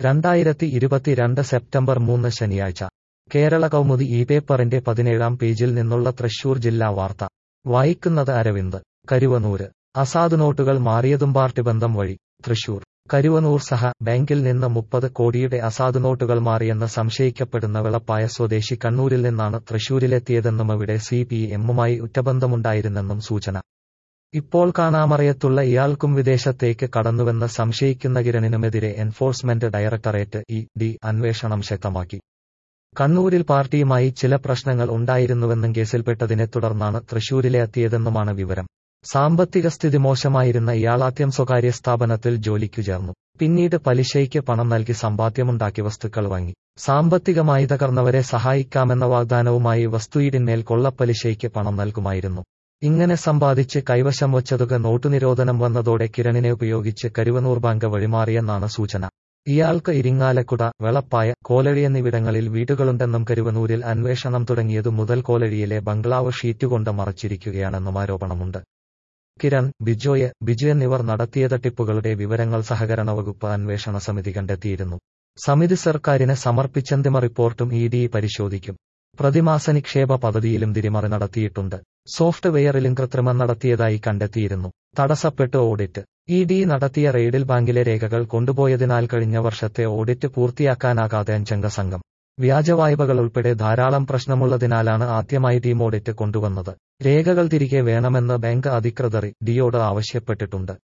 രണ്ടായിരത്തി ഇരുപത്തിരണ്ട് സെപ്റ്റംബർ മൂന്ന് ശനിയാഴ്ച കേരള കൗമുദി ഈ പേപ്പറിന്റെ പതിനേഴാം പേജിൽ നിന്നുള്ള തൃശൂർ ജില്ലാ വാർത്ത വായിക്കുന്നത് അരവിന്ദ് കരുവനൂര് അസാധു നോട്ടുകൾ മാറിയതും പാർട്ടി ബന്ധം വഴി തൃശൂർ കരുവനൂർ സഹ ബാങ്കിൽ നിന്ന് മുപ്പത് കോടിയുടെ അസാധു നോട്ടുകൾ മാറിയെന്ന് സംശയിക്കപ്പെടുന്ന വിളപ്പായ സ്വദേശി കണ്ണൂരിൽ നിന്നാണ് തൃശൂരിലെത്തിയതെന്നും അവിടെ സി പി എമ്മുമായി ഉറ്റബന്ധമുണ്ടായിരുന്നെന്നും സൂചന ഇപ്പോൾ കാണാമറയത്തുള്ള ഇയാൾക്കും വിദേശത്തേക്ക് കടന്നുവെന്ന് സംശയിക്കുന്ന കിരണിനുമെതിരെ എൻഫോഴ്സ്മെന്റ് ഡയറക്ടറേറ്റ് ഇ ഡി അന്വേഷണം ശക്തമാക്കി കണ്ണൂരിൽ പാർട്ടിയുമായി ചില പ്രശ്നങ്ങൾ ഉണ്ടായിരുന്നുവെന്നും കേസിൽപ്പെട്ടതിനെ തുടർന്നാണ് തൃശൂരിലെ എത്തിയതെന്നുമാണ് വിവരം സാമ്പത്തിക സ്ഥിതി മോശമായിരുന്ന ഇയാളാദ്യം സ്വകാര്യ സ്ഥാപനത്തിൽ ജോലിക്കു ചേർന്നു പിന്നീട് പലിശയ്ക്ക് പണം നൽകി സമ്പാദ്യമുണ്ടാക്കി വസ്തുക്കൾ വാങ്ങി സാമ്പത്തികമായി തകർന്നവരെ സഹായിക്കാമെന്ന വാഗ്ദാനവുമായി വസ്തുയിടിന്മേൽ കൊള്ളപ്പലിശയ്ക്ക് പണം നൽകുമായിരുന്നു ഇങ്ങനെ സമ്പാദിച്ച് കൈവശം വച്ചതുക നോട്ടുനിരോധനം വന്നതോടെ കിരണിനെ ഉപയോഗിച്ച് കരുവനൂർ ബാങ്ക് വഴിമാറിയെന്നാണ് സൂചന ഇയാൾക്ക് ഇരിങ്ങാലക്കുട വെളപ്പായ കോലഴി എന്നിവിടങ്ങളിൽ വീടുകളുണ്ടെന്നും കരുവനൂരിൽ അന്വേഷണം തുടങ്ങിയതു മുതൽ കോലഴിയിലെ ബംഗ്ലാവ് ഷീറ്റുകൊണ്ട് മറച്ചിരിക്കുകയാണെന്നും ആരോപണമുണ്ട് കിരൺ ബിജോയ് ബിജു എന്നിവർ നടത്തിയ തട്ടിപ്പുകളുടെ വിവരങ്ങൾ സഹകരണ വകുപ്പ് അന്വേഷണ സമിതി കണ്ടെത്തിയിരുന്നു സമിതി സർക്കാരിന് സമർപ്പിച്ചന്തിമ റിപ്പോർട്ടും ഇ ഡി പരിശോധിക്കും പ്രതിമാസ നിക്ഷേപ പദ്ധതിയിലും തിരിമറി നടത്തിയിട്ടുണ്ട് സോഫ്റ്റ്വെയറിലും കൃത്രിമം നടത്തിയതായി കണ്ടെത്തിയിരുന്നു തടസ്സപ്പെട്ട് ഓഡിറ്റ് ഇ ഡി നടത്തിയ റെയ്ഡിൽ ബാങ്കിലെ രേഖകൾ കൊണ്ടുപോയതിനാൽ കഴിഞ്ഞ വർഷത്തെ ഓഡിറ്റ് പൂർത്തിയാക്കാനാകാതെ അഞ്ചംഗ സംഘം വ്യാജ വായ്പകൾ ഉൾപ്പെടെ ധാരാളം പ്രശ്നമുള്ളതിനാലാണ് ആദ്യമായി ടീം ഓഡിറ്റ് കൊണ്ടുവന്നത് രേഖകൾ തിരികെ വേണമെന്ന് ബാങ്ക് അധികൃതർ ഡിയോട് ആവശ്യപ്പെട്ടിട്ടുണ്ട്